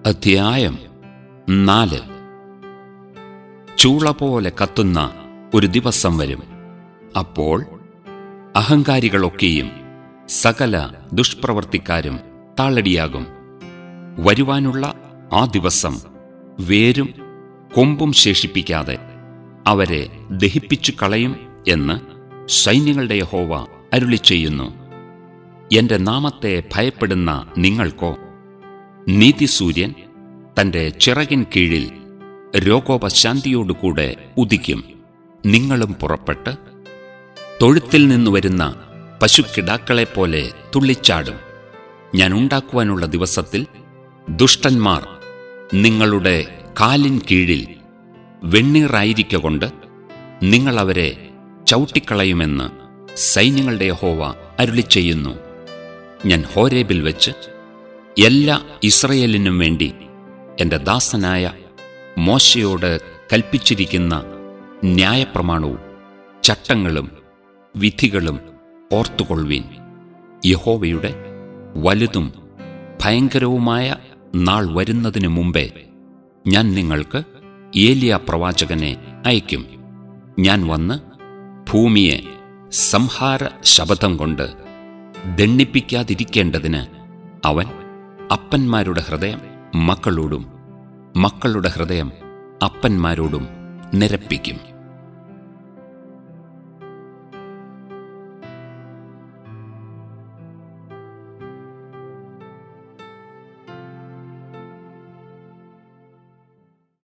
അധ്യായം നാല് ചൂള പോലെ കത്തുന്ന ഒരു ദിവസം വരും അപ്പോൾ അഹങ്കാരികളൊക്കെയും സകല ദുഷ്പ്രവർത്തിക്കാരും താളടിയാകും വരുവാനുള്ള ആ ദിവസം വേരും കൊമ്പും ശേഷിപ്പിക്കാതെ അവരെ ദഹിപ്പിച്ചു കളയും എന്ന് സൈന്യങ്ങളുടെ യഹോവ അരുളി ചെയ്യുന്നു എന്റെ നാമത്തെ ഭയപ്പെടുന്ന നിങ്ങൾക്കോ നീതിസൂര്യൻ തന്റെ ചിറകിൻ കീഴിൽ രോഗോപശാന്തിയോടുകൂടെ ഉദിക്കും നിങ്ങളും പുറപ്പെട്ട് തൊഴുത്തിൽ നിന്ന് വരുന്ന പശുക്കിടാക്കളെപ്പോലെ തുള്ളിച്ചാടും ഞാൻ ഉണ്ടാക്കുവാനുള്ള ദിവസത്തിൽ ദുഷ്ടന്മാർ നിങ്ങളുടെ കാലിൻ കീഴിൽ വെണ്ണീറായിരിക്കൊണ്ട് നിങ്ങൾ അവരെ ചവിട്ടിക്കളയുമെന്ന് സൈന്യങ്ങളുടെ യഹോവ അരുളി ചെയ്യുന്നു ഞാൻ ഹോരേബിൽ വെച്ച് എല്ലാ ഇസ്രയേലിനും വേണ്ടി എൻ്റെ ദാസനായ മോശയോട് കൽപ്പിച്ചിരിക്കുന്ന ന്യായപ്രമാണവും ചട്ടങ്ങളും വിധികളും ഓർത്തുകൊള്ളുവീൻ യഹോവയുടെ വലുതും ഭയങ്കരവുമായ നാൾ വരുന്നതിനു മുമ്പേ ഞാൻ നിങ്ങൾക്ക് ഏലിയ പ്രവാചകനെ അയക്കും ഞാൻ വന്ന് ഭൂമിയെ സംഹാര ശബദം കൊണ്ട് ദണ്ണിപ്പിക്കാതിരിക്കേണ്ടതിന് അവൻ അപ്പന്മാരുടെ ഹൃദയം മക്കളോടും മക്കളുടെ ഹൃദയം അപ്പന്മാരോടും നിരപ്പിക്കും